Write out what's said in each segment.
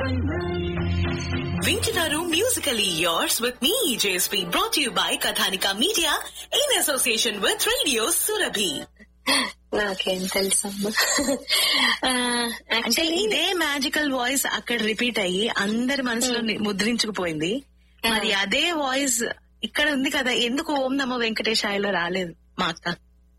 వింటున్నారు musically yours with me JSP brought you by కథానిక media in association with radio Surabhi నాకేం తెలుసమ్మా ఆ, అంటే actually, ఇదే మ్యాజికల్ వాయిస్ అక్కడ రిపీట్ అయ్యి అందరి మనసులో ని- ముద్రించుకుపోయింది మరి అదే వాయిస్ ఇక్కడ ఉంది కదా ఎందుకు ఓం నమో వెంకటేశాయలో రాలేదు మా అక్క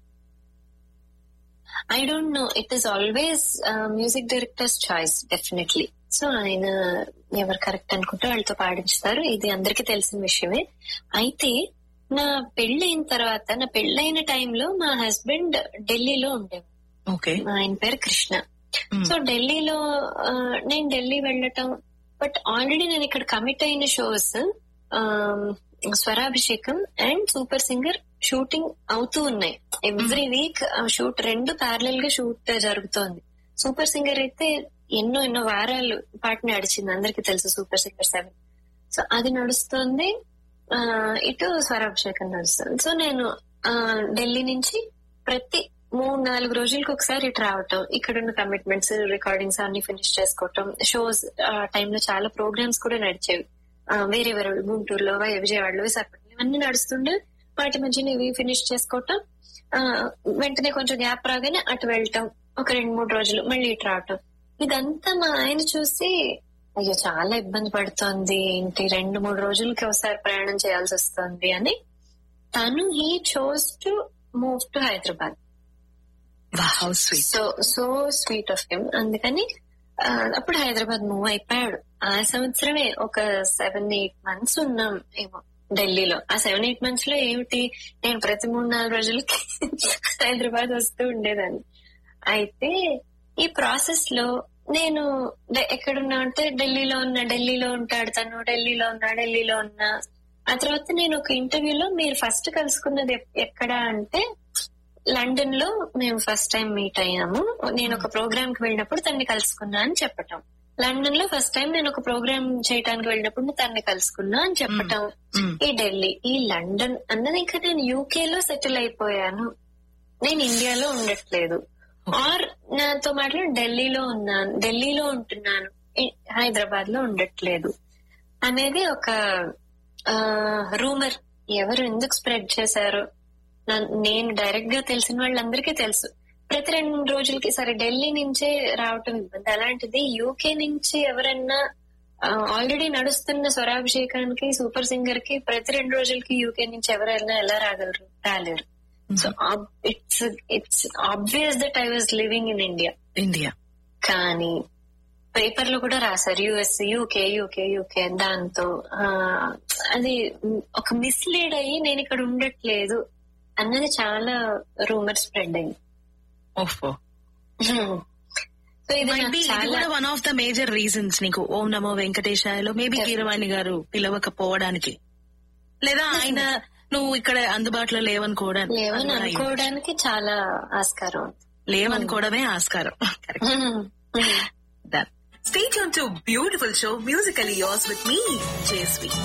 I don't know it is always music directors choice definitely so ఆయన ఎవరు కరెక్ట్ అనుకుంటే వాళ్ళతో పాడించుతారు ఇది అందరికీ తెలిసిన విషయమే అయితే నా పెళ్ళైన తర్వాత నా పెళ్ళైన టైంలో మా హస్బెండ్ ఢిల్లీలో ఉండేవారు ఓకే ఆయన పేరు కృష్ణ సో ఢిల్లీలో ఆ, నేను ఢిల్లీ వెళ్ళటం బట్ ఆల్రెడీ నేను ఇక్కడ కమిట్ అయిన shows Swarabhishekam and super singer shooting అవుతూ ఉన్నాయి ఎవ్రీ వీక్ షూట్ రెండు ప్యారలల్ గా షూట్ జరుగుతోంది సూపర్ సింగర్ అయితే ఎన్నో ఎన్నో వారాలు పాటు నడిచింది అందరికి తెలుసు సూపర్ సింగర్ సెవెన్ సో అది నడుస్తుంది ఆ, ఇటు స్వరాభిషేకం నడుస్తుంది సో నేను ఆ, ఢిల్లీ నుంచి ప్రతి మూడు నాలుగు రోజులకి ఒకసారి ఇటు రావటం ఇక్కడ ఉన్న కమిట్మెంట్స్ రికార్డింగ్స్ అన్ని ఫినిష్ చేసుకోవటం షోస్ ఆ టైంలో చాలా ప్రోగ్రామ్స్ కూడా నడిచేవి ఆ, వేరే వేరే వాళ్ళు గుంటూరులో వై- విజయవాడలో విశాఖపట్నం ఇవన్నీ నడుస్తుండే వాటి మధ్యన ఇవి ఫినిష్ చేసుకోవటం ఆ, వెంటనే కొంచెం గ్యాప్ రాగానే అటు వెళ్ళటం ఒక రెండు మూడు రోజులు మళ్ళీ ఇటు రావటం ఇదంతా మా ఆయన చూసి అయ్యో చాలా ఇబ్బంది పడుతోంది ఏంటి రెండు మూడు రోజులకి ఒకసారి ప్రయాణం చేయాల్సి వస్తుంది అని తను he chose to move to Hyderabad how sweet so so sweet of him అందుకని ఆ, అప్పుడు హైదరాబాద్ మూవ్ అయిపోయాడు ఆ సంవత్సరమే ఒక సెవెన్ ఎయిట్ మంత్స్ ఉన్నాం ఏమో ఢిల్లీలో ఆ సెవెన్ ఎయిట్ మంత్స్ లో ఏమిటి నేను ప్రతి మూడు నాలుగు రోజులకి హైదరాబాద్ వస్తూ ఉండేదాన్ని అయితే ఈ ప్రాసెస్ లో నేను డ- ఎక్కడున్నా అంటే ఢిల్లీలో ఉన్నా ఢిల్లీలో ఉంటాడు తను ఢిల్లీలో ఉన్నా ఢిల్లీలో ఉన్నా ఆ తర్వాత నేను ఒక ఇంటర్వ్యూలో మీరు ఫస్ట్ కలుసుకున్నది ఎక్- ఎక్కడ అంటే లండన్ లో మేము ఫస్ట్ టైం మీట్ అయ్యాము నేను ఒక ప్రోగ్రామ్ కి వెళ్ళినప్పుడు తన్ని కలుసుకున్నా అని చెప్పటం లండన్ లో ఫస్ట్ టైం నేను ఒక ప్రోగ్రామ్ చేయడానికి వెళ్ళినప్పుడు తన్ని కలుసుకున్నా అని చెప్పటం ఈ ఢిల్లీ ఈ లండన్ అన్నది ఇంకా నేను యూకే లో సెటిల్ అయిపోయాను నేను ఇండియాలో ఉండట్లేదు ఆర్ నాతో మాట్లాడి ఢిల్లీలో ఉన్నాను ఢిల్లీలో ఉంటున్నాను ఈ- హైదరాబాద్ లో ఉండట్లేదు అనేది ఒక రూమర్ ఎవరు ఎందుకు స్ప్రెడ్ చేశారు నన్- నేను డైరెక్ట్ గా తెలిసిన వాళ్ళందరికీ తెలుసు ప్రతి రెండు మూడు రోజులకి సరే ఢిల్లీ నుంచే రావటం ఇబ్బంది అలాంటిది యూకే నుంచి ఎవరన్నా ఆల్రెడీ నడుస్తున్న స్వరాభిషేకానికి సూపర్ సింగర్ కి ప్రతి రెండు రోజులకి యూకే నుంచి ఎవరైనా ఎలా రాగలరు రాలేరు so it's it's obvious that I was living in India India కానీ పేపర్ లో కూడా రాశారు యుఎస్ యూకే యూకే యూకే దాంతో ఆ, అది ఒక మిస్లీడ్ అయ్యి నేను ఇక్కడ ఉండట్లేదు అన్నది చాలా రూమర్ స్ప్రెడ్ అయింది ఓఫో సో ఇది Might నాకు be ఇది చాలా కూడా one of the major reasons నీకు ఓం నమో వెంకటేశాయలో మేబీ కీరవాణి గారు పిలవకపోవడానికి లేదా ఆయన నువ్వు ఇక్కడ అందుబాటులో లేవనుకోవడం లేవని అది కూడా అయ్యి- అనుకోవడానికి చాలా ఆస్కారం ఉంది. లేవనుకోవడమే ఆస్కారం Done. Stay tuned to beautiful show Musically Yours with me, JSV.